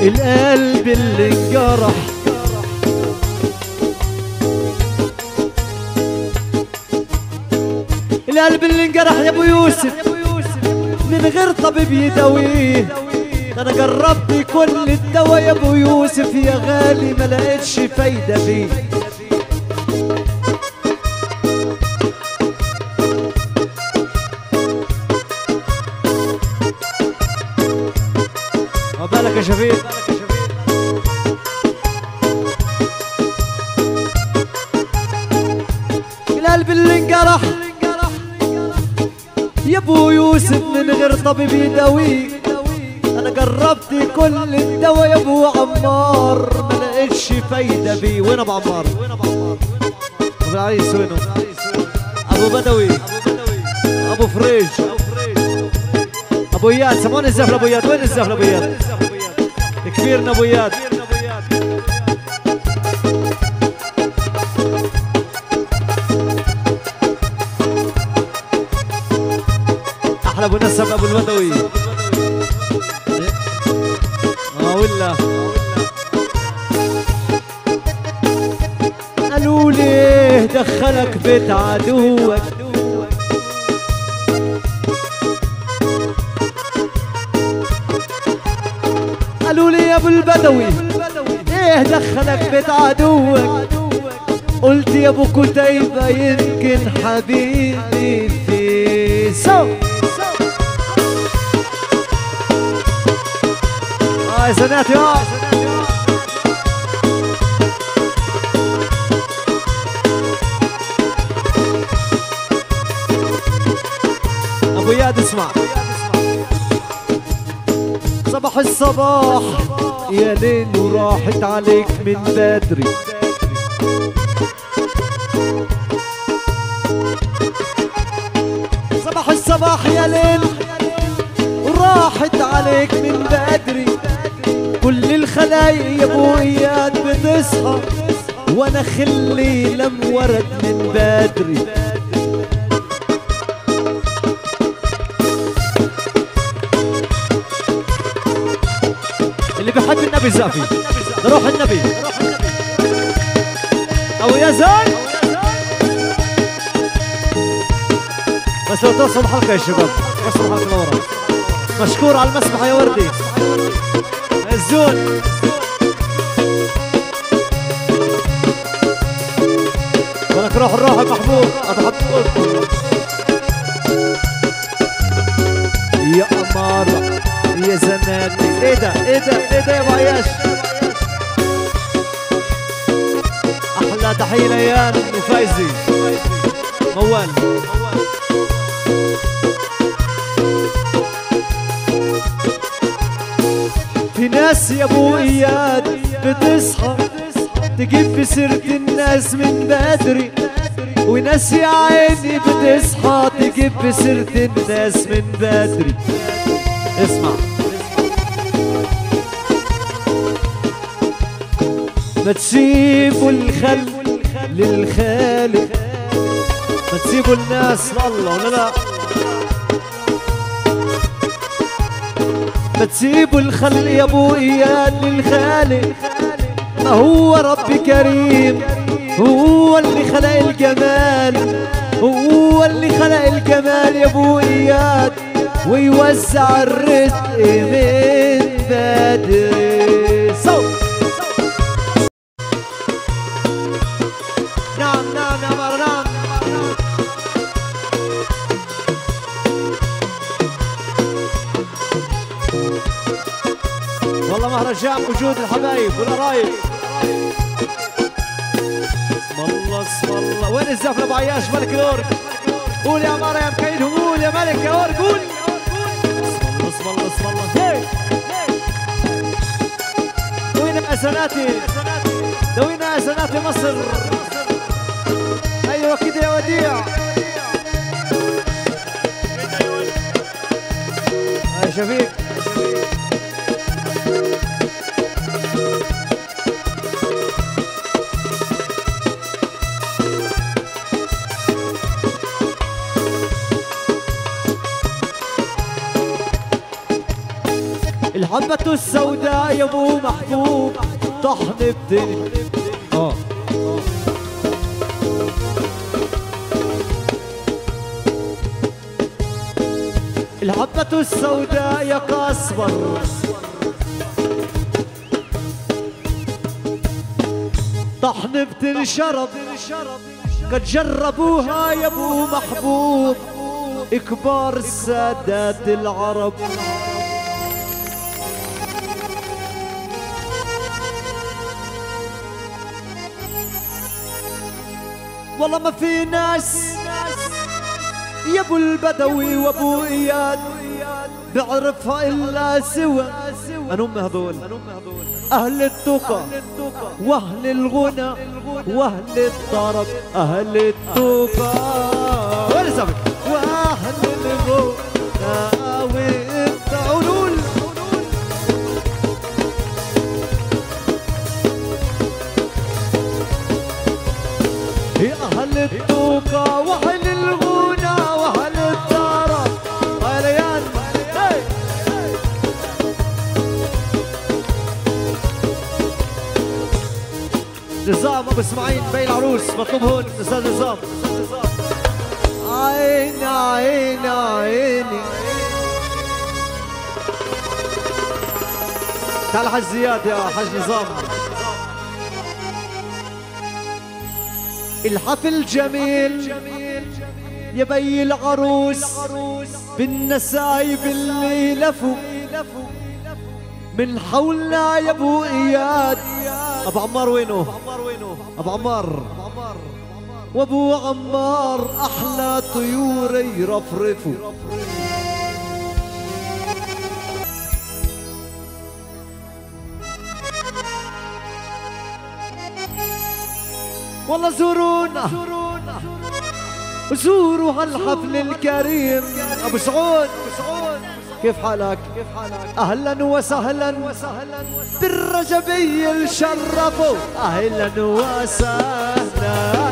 القلب اللي انجرح القلب اللي انجرح يا ابو يوسف من غير طبيب يداويه انا جربت كل الدواء يا ابو يوسف يا غالي ما لقيتش فايده فيه عقبالك يا شفيق القلب اللي انجرح يا ابو يوسف من غير طبيب يداويه انا جربت كل الدواء يا ابو عمار ما لقيتش فايده فيه وين ابو عمار ابو العريس وينه ابو بدوي ابو فريج ابو اياد سمعوني الزفل ابو اياد وين الزفل ابو اياد كبيرنا ابو اياد احلى ابو نسب ابو البدوي اه ولا قالوا ليه دخلك بيت عدوك قالوا لي يا ابو البدوي ايه دخلك بيت عدوك قلت يا ابو كتيبة يمكن حبيبي في سو اه يا سناتي اه ابو اياد اسمع صباح الصباح يا ليل وراحت عليك من بدري صباح الصباح يا ليل وراحت عليك من بدري كل الخلايق يا ابو اياد بتصحى وانا خلي لم ورد من بدري اللي بيحب النبي زافي نروح النبي او يا زين بس لو توصل الحلقه يا شباب وصلوا الحلقه لورا مشكور على المسبح يا وردي الزون ولك روح الروح يا محبوب اتحب يا أمارة يا زمان ايه ده ايه ده ايه ده يا ابو عياش احلى تحيه ليان وفايزي موال في ناس يا ابو اياد بتصحى تجيب في سيرة الناس من بدري وناس يا عيني بتصحى تجيب في سيرة الناس من بدري اسمع ما تسيبوا الخلق للخالق ما تسيبوا الناس لله ولا لا ما تسيبوا الخلق يا ابو اياد للخالق ما هو رب كريم هو اللي خلق الجمال هو اللي خلق الجمال يا ابو اياد ويوزع الرزق من بدري صوت نعم نعم يا عمر نعم والله مهرجان وجود الحبايب والقرايب اسم الله اسم الله وين الزفل ابو عياش ملك الاورك قول يا عمار يا مكيد قول يا ملك يا اورك قول اسم الله اسم الله اسم الله هي وين حسناتي دوينا حسناتي مصر ايوه كده يا وديع يا شفيق الحبة السوداء يا ابو محبوب طحن بتني اه الحبة السوداء يا قصبر طحن بتنشرب قد جربوها يا ابو محبوب كبار السادات العرب والله ما في ناس يا ابو البدوي وابو اياد بعرفها الا سوى انهم هذول اهل التقى واهل الغنى واهل الطرب اهل التقى وين سامك واهل الغنى والتعلول يا اهل التوقع واهل الغنى واهل الطرب يا ليان هي. نظام ابو اسماعيل بي العروس مطلوب هون استاذ نظام عيني عيني عيني تعال حج زياد يا حج نظام الحفل جميل يا بي العروس بالنسايب اللي لفوا من حولنا يا ابو اياد ابو عمار وينه ابو عمار وابو عمار احلى طيور يرفرفوا والله زورونا زوروا هالحفل الكريم ابو سعود كيف حالك؟ كيف حالك؟ اهلا وسهلا بالرجبية الشرفوا اهلا وسهلا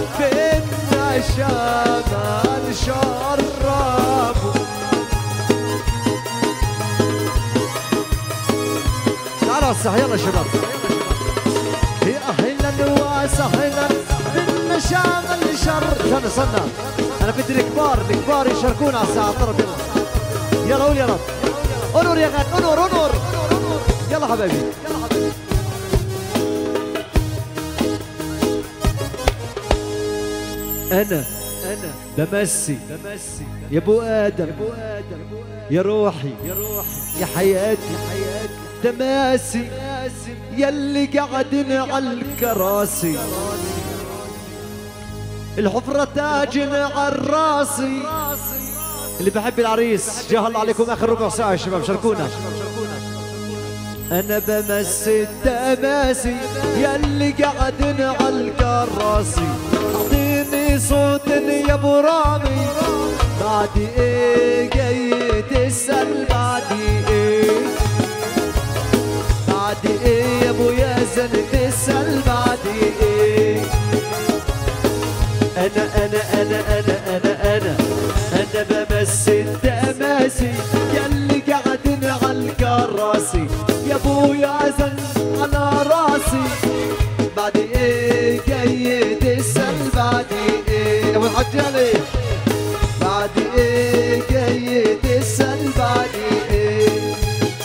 بالنشامة شرفوا تعالوا الصح يلا شباب يا اهلا وسهلا بالنشام الشر استنى استنى انا بدي الكبار الكبار يشاركونا على الساعه طرب يلا يلا قول يا رب انور يا غاد انور انور يلا حبايبي يلا حبايبي انا انا بمسي بمسي يا ابو ادم يا ابو ادم يا روحي يا روحي يا حياتي يا حياتي تماسي يلي قاعدين على الكراسي الحفرة تاج على الراسي اللي بحب العريس جاه الله عليكم اخر ربع ساعة يا شباب شاركونا انا بمسي التماسي يلي قاعدين على الكراسي اعطيني صوت يا ابو رامي بعد ايه جاي تسأل بعد ايه بعد ايه يا ابو ياسن تسأل بعد ايه انا انا انا انا انا انا انا بمثل تماسي يلي قاعدين على الكراسي يا ابو ياسن على راسي بعد ايه جاي تسأل بعد ايه يا ابو الحاج علي بعد ايه جاي تسأل بعد ايه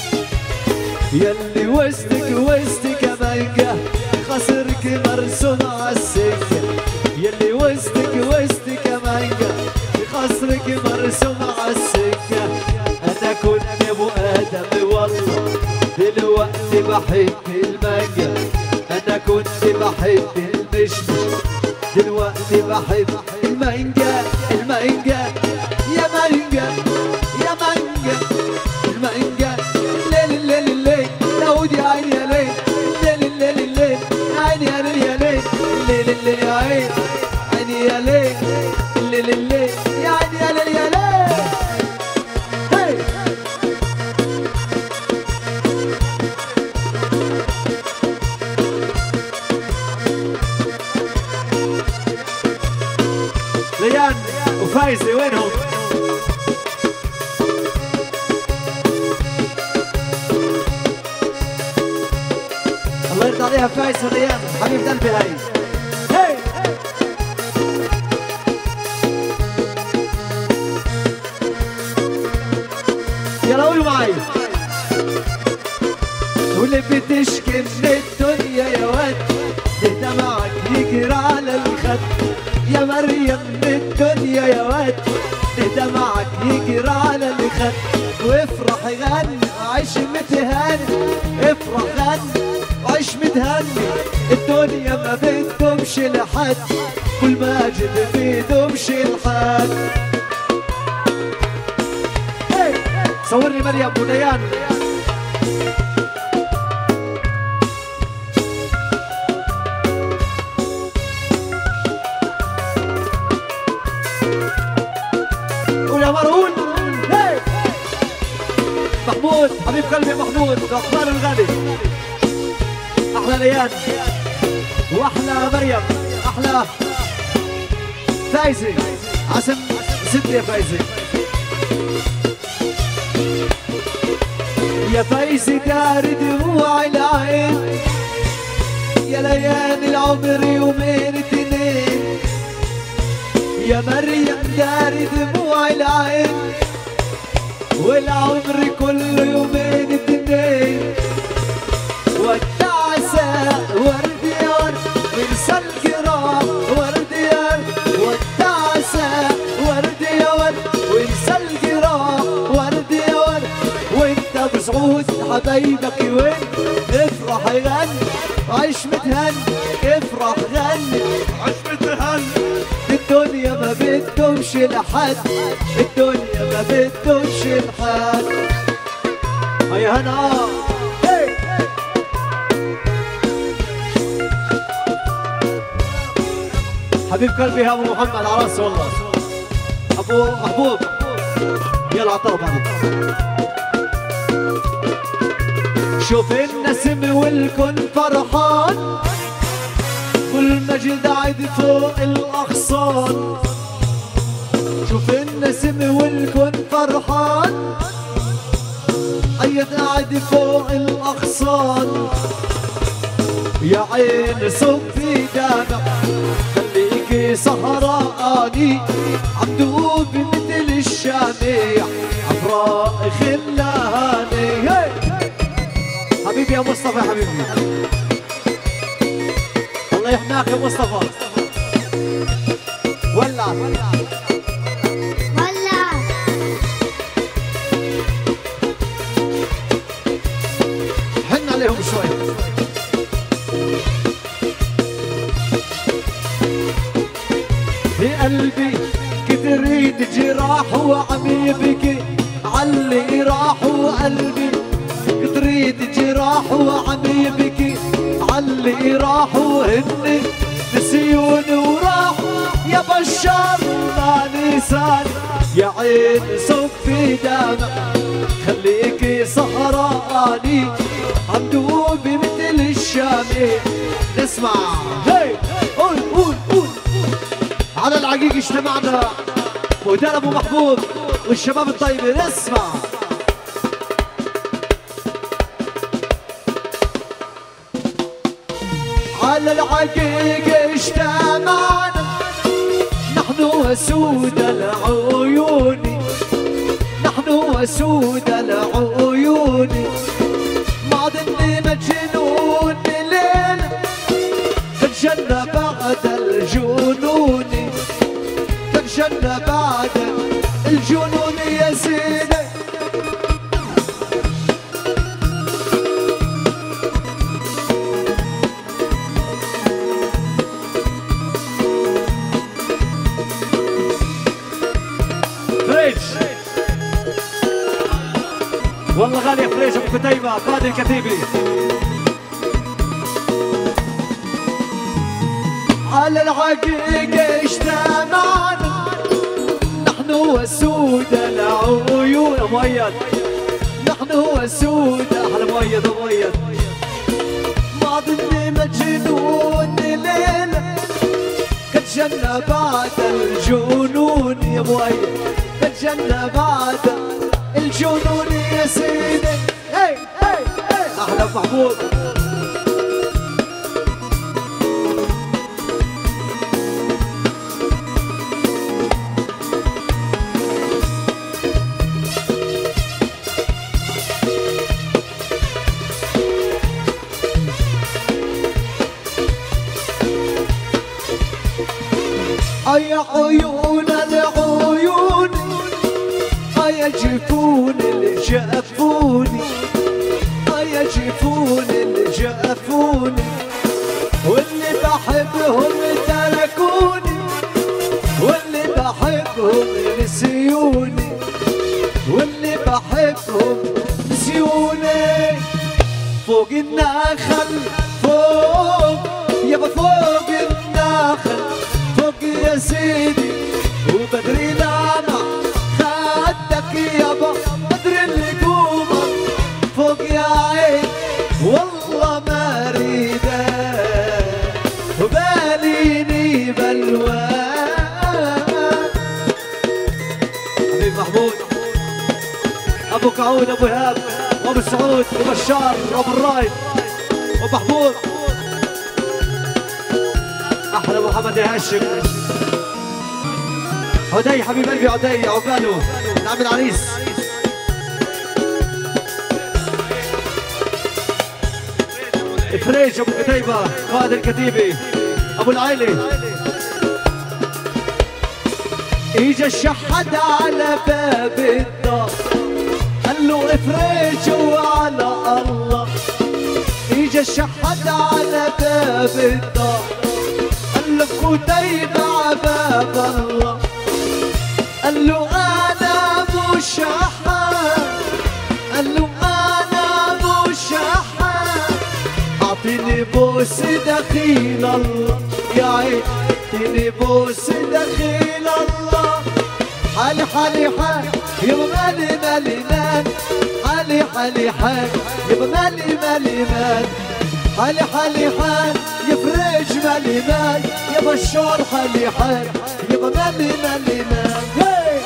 يلي وسطك وسطك مانجا خسرك مرسوم عالسكة يلي وسطك وسطك مانجا خسرك مرسوم عالسكة أنا كنت أبو آدم والله دلوقتي بحب المانجا أنا كنت بحب المشمش دلوقتي بحب المانجا المانجا يا مانجا يا مانجا المانجا الليل الليل الليل داود يا عيني يا ليل الليل الليل الليل يا عيني يا ليل يا ليل الليل الليل يا عين عيني يا ليل الليل الليل يا عيني يا ليل يا ليل هي ليان وفايزة وينهم؟ رد عليها فايز وريان حبيب قلبي هاي هي يلا قولوا معي واللي بتشكي من الدنيا يا واد دمعك يجري على الخد يا مريم من الدنيا يا واد دمعك يجري على الخد وافرح غني وعيش متهني افرح غني وعيش متهني الدنيا ما بتدومش لحد كل ماجد بيدومش لحد هي. صورني مريم بنيان قول يا مرهون هي. محمود حبيب قلبي محمود اخبار الغالي احلى ليان واحلى مريم احلى فايزه عسم ست يا فايزه يا فايزه دار دموع العين يا ليالي العمر يومين اتنين يا مريم دار دموع العين والعمر كله يومين اتنين والتعسى ورد يا ورد انسى الجراح ورد يا ورد والتعسى ورد يا ورد وانسى الجراح ورد يا ورد وانت بسعود حبايبك وين افرح غني عيش متهني افرح غني عيش متهني الدنيا ما بتدومش لحد الدنيا ما بتدومش لحد هيا هنا هي. حبيب قلبي يا ابو محمد على راسي والله ابو محبوب يلا عطوا بعض شوف النسم والكن فرحان والمجد عيد فوق الاغصان شوف النسم والكن فرحان عيد قاعد فوق الاغصان يا عين صفي دمع خليكي سهراني عم دوب مثل الشميع عفراء خلاني هي. حبيبي يا مصطفى حبيبي الله يحماك يا مصطفى ولع ولا حن عليهم شوي بقلبي كتريد جراح وعم يبكي علي راح وقلبي كتريد جراح وعم يبكي علي راح وهن نسيوني وراح يا بشار ما نسان يا عين صفي دمع خليكي سهراني عم دوبي مثل الشامي نسمع هي قول قول قول على العقيق اجتمعنا ودار ابو محبوب والشباب الطيبه نسمع على العقيق اجتمعنا نحن وسود العيون نحن وسود العيون ما ظني مجنون ليل الجنة بعد الجنون الجنة بعد الجنون يا سيدي فريج والله غالي يا فريج ابو كتيبه قائد الكتيبه على العقيق اجتمعنا نحن وسود العيون مؤيد نحن وسود احلى مؤيد مؤيد ما ظني مجنون ليله قد جنة بعد الجنون يا مؤيد قد جنة بعد الجنون يا سيدي هي هي هي احلى محمود يا جفون اللي جفوني آه يا جفون اللي جفوني واللي بحبهم تركوني واللي بحبهم نسيوني واللي بحبهم نسيوني فوق النخل فوق يابا فوق النخل فوق يا سيدي وبدري لامع خدك يابا بدري النجومة فوق يا عين والله ما اريده وباليني بلوى حبيب محمود ابو كعود ابو ايهاب وابو سعود وبشار وابو الرايد ومحمود احلى محمد يا هاشم عدي حبيب قلبي عدي عقباله نعم العريس فريج ابو كتيبه قائد الكتيبه ابو العيلي اجا الشحد على باب الدار قال له افرج وعلى الله اجا الشحد على باب الدار قال له كتيبة على باب الله قال له انا مش قال له انا مش اعطيني بوس دخيل الله يا عين اعطيني بوس دخيل الله حالي حالي حال يا مالي مالي مان حالي حالي حال يا مالي مالي مان حالي حالي حال يا فريج مالي مان يا بشار حالي حال يا مالي مالي مان هي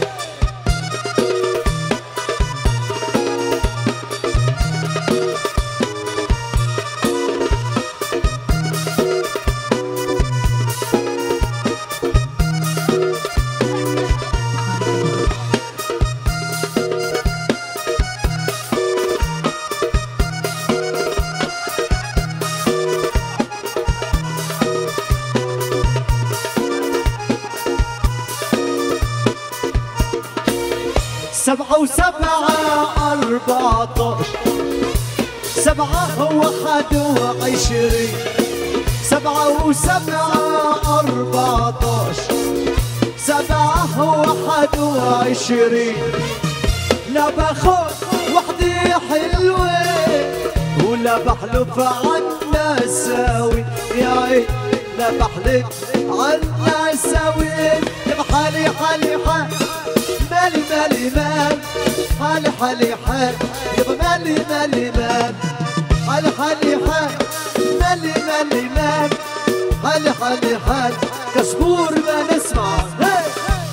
سبعة وسبعة أربعة سبعة هو حد وعشرين سبعة وسبعة أربعة سبعة هو حد وعشرين لا باخد وحدي حلوة ولا بحلف عنا ساوي يا عين لا بحلف عنا ساوي يا حالي حالي حالي مالي مالي مال حالي حالي حال يبا مالي مالي مال حالي حالي حال مالي مالي مال حالي حالي حال كسبور ما نسمع هي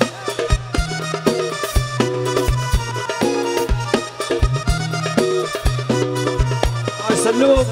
هاي سلوم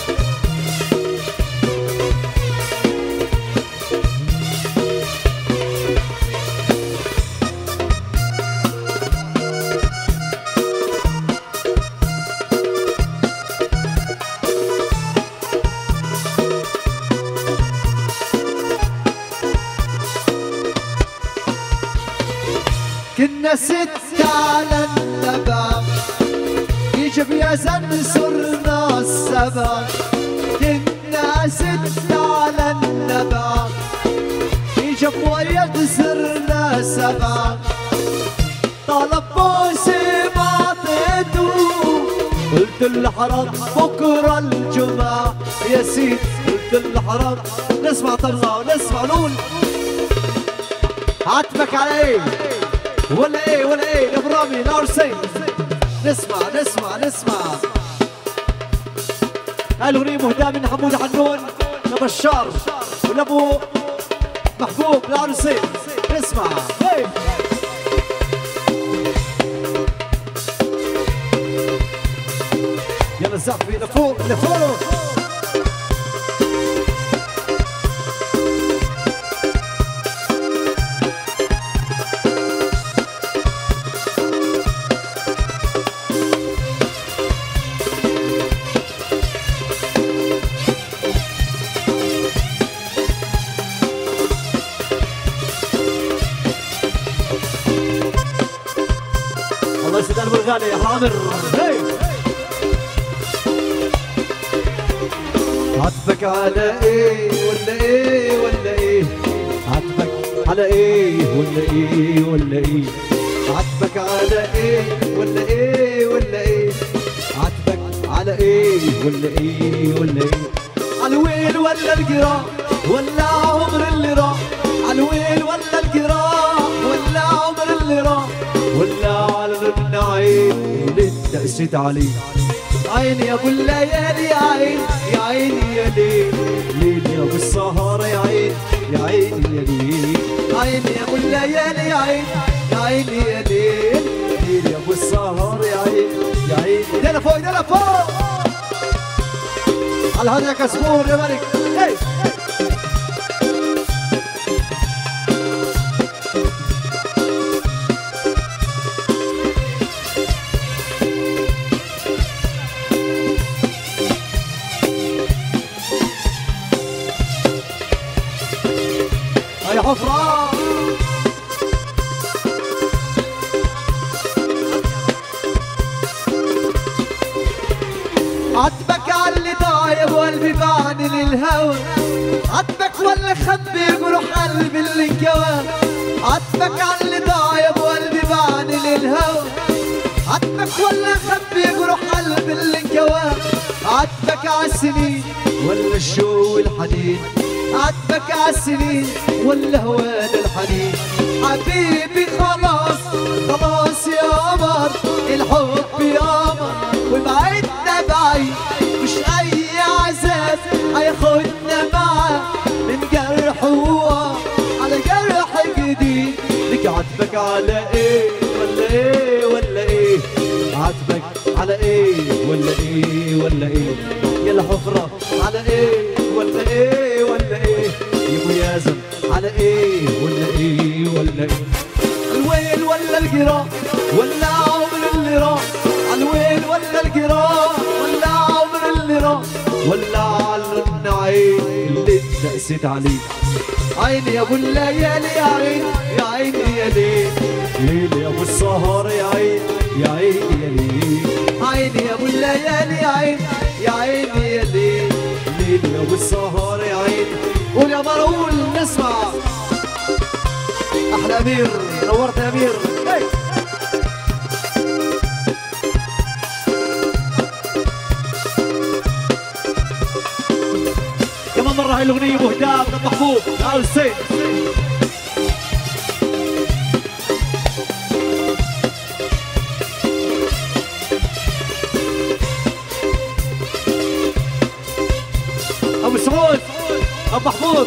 كنا ستة على النبع يجب يا زن صرنا السبع كنا ستة على النبع يجب ويد صرنا سبع طلب بوسي ما اعطيته قلت الحرام بكرة الجمعة يا سيد قلت الحرام نسمع طلع ونسمع نقول عتبك على ايه ولا ايه ولا ايه يا برامي نار سين نسمع نسمع نسمع الاغنية مهداة من حمود حنون لبشار ولابو محبوب نار سين نسمع هي. يلا زعفي لفوق لفوق الله يسعد قلب الغالي يا حامر هي عاتبك على ايه ولا ايه ولا ايه عاتبك على ايه ولا ايه ولا ايه عاتبك على ايه ولا ايه ولا ايه عاتبك على ايه ولا ايه ولا ايه عالويل ولا القراء ولا عمر اللي راح عالويل ولا القراء ولا عمر اللي راح ولا على النعيم اللي اتأسيت عليه عيني يا ابو الليالي يا عين يا عيني يا ليل ليل يا ابو السهر يا عين يا عيني يا ليل عيني يا ابو الليالي يا عين يا عيني يا ليل ليل يا ابو السهر يا عين يا عيني ايدينا فوق ايدينا فوق على هذا يا كسبور يا ملك هي هاي حفرة عتبك على اللي ضايب وقلبي بعني للهوى عتبك ولا خبي بروح قلبي اللي انكوى عتبك على اللي ضايب وقلبي بعني للهوى عتبك ولا خبي بروح قلبي اللي انكوى عتبك عالسنين ولا الشو والحنين عتبك عالسنين ولا هوان الحنين حبيبي خلاص خلاص يا قمر الحب يا قمر وبعدنا بعيد مش اي عذاب هياخدنا معاه من جرح هو على جرح جديد لك عاتبك على ايه ولا ايه ولا ايه عاتبك على ايه ولا ايه ولا ايه يا الحفرة على ايه ولا ايه ولا ايه يا ابو يازن على ايه ولا ايه ولا ايه الويل ولا القراء ولا عمر اللي راح الويل ولا القراء ولا عمر اللي راح ولا على النعيم اللي اتأسيت عليه عيني يا ابو الليالي يا عين يا عيني يا ليل ليل يا ابو السهر يا عين يا عيني يا ليل عيني يا ابو الليالي يا عين يا عيني يا ليل ليل يا ابو السهر يا عين قول يا مرول نسمع احلى امير نورت يا امير هي. كمان مرة هاي الأغنية مهداة من محبوب تعال السيد أبو سعود أبو محمود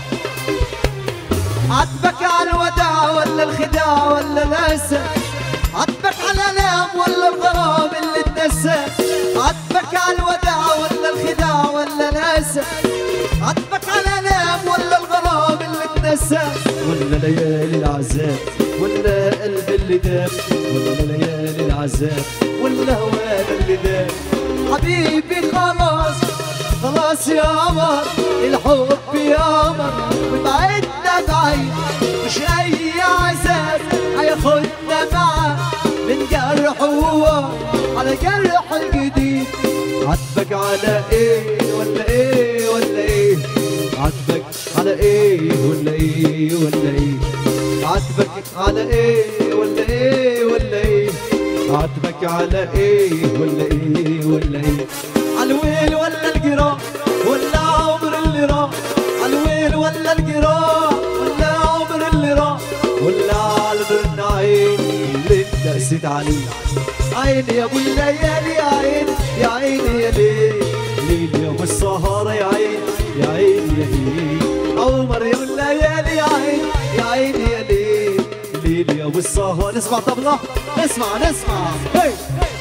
عتبك على الوداع ولا الخداع ولا الأسى عتبك على الألام ولا الغرام اللي اتنسى عتبك على الوداع ولا الخداع ولا الأسى عتبك على الألام ولا الغرام اللي اتنسى ولا ليالي العذاب ولا قلب اللي داب ولا ليالي العذاب ولا هوان اللي داب حبيبي خلاص خلاص يا قمر الحب يا قمر وبعدنا بعيد مش اي عذاب هياخدنا معاه من جرح هو على جرح الجديد عاتبك على ايه ولا ايه ولا ايه عاتبك على ايه ولا ايه ولا ايه عاتبك على ايه ولا ايه ولا ايه عاتبك على ايه ولا ايه ولا ايه عالويل ولا القراء ولا عمر اللي راح عالويل ولا القراء ولا عمر اللي راح ولا على النعيم اللي انت قسيت عليه عيني يا ابو الليالي يا عين يا عيني يا ليل ليل يا ابو السهر يا عين يا عين يا ليل عمر يا ابو الليالي يا عين يا عيني يا ليل ليل يا ابو السهر نسمع طبلة نسمع نسمع هي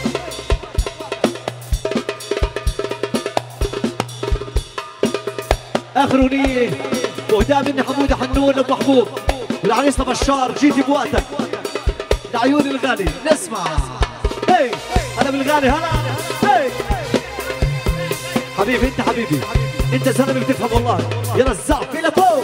اخر اغنيه وهداء مني حموده حنون ابو محبوب والعريسنا بشار جيتي بوقتك لعيوني الغالي نسمع هي هلا بالغالي هلا هي حبيبي انت حبيبي انت زلمه بتفهم والله يلا الزعف الى فوق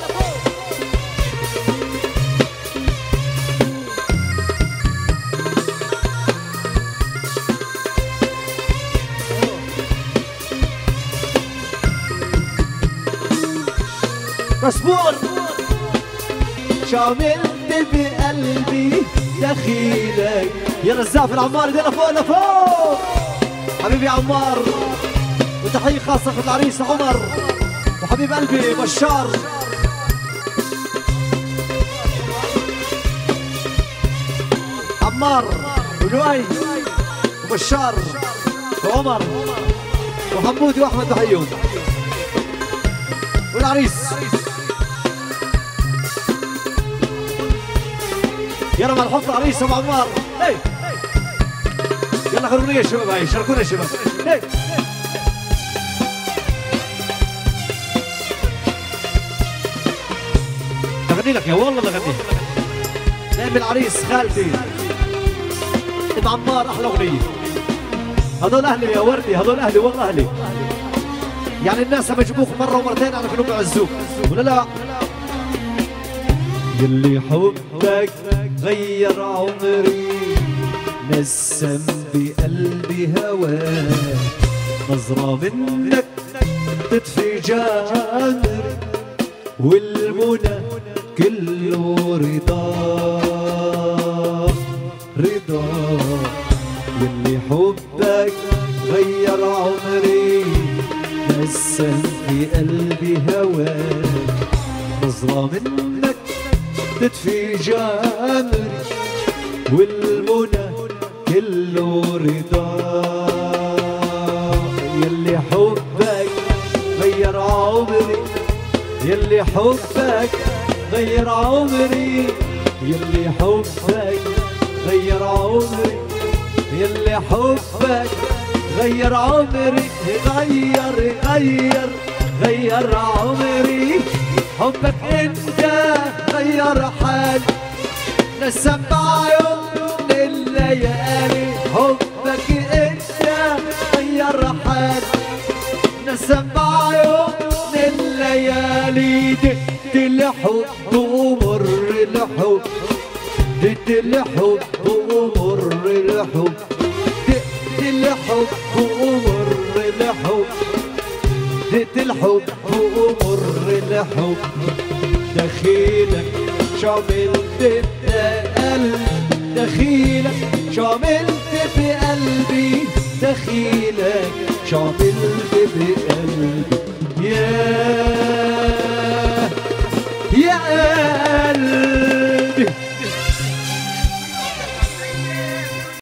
مسبور شاملت بقلبي دخيلك يا رزاف العمار ايدينا فوق لفوق حبيبي عمار وتحية خاصة العريس عمر وحبيب قلبي بشار عمار ولؤي وبشار وعمر وحمودي واحمد بحيهم والعريس يلا مع الحب عريس ابو عمار هي يلا خلونا يا شباب هاي شاركونا يا شباب هي اغني لك يا والله اغني نعمل عريس خالتي ابو عمار احلى اغنيه هذول اهلي يا وردي هذول اهلي والله اهلي يعني الناس لما يجيبوك مره ومرتين على كانوا بيعزوك ولا لا يلي حبك غير عمري نسم بقلبي هواك نظرة منك تطفي جامري والمنى كله رضا رضا يلي حبك غير عمري نسم في قلبي هواك نظرة منك تدفي جامري والمنى كله رضا يلي حبك غير عمري يلي حبك غير عمري يلي حبك غير عمري يلي حبك غير عمري غير غير غير عمري حبك انت غير حالي نسم بعيون الليالي حبك انت غير حالي نسم بعيون الليالي دقت الحب ومر الحب دقت الحب ومر الحب دقت الحب ومر الحب دقت الحب ومر الحب دخيلك شملت بقلبي دخيلك شملت بقلبي دخيلك شملت بقلبي يا يا قلبي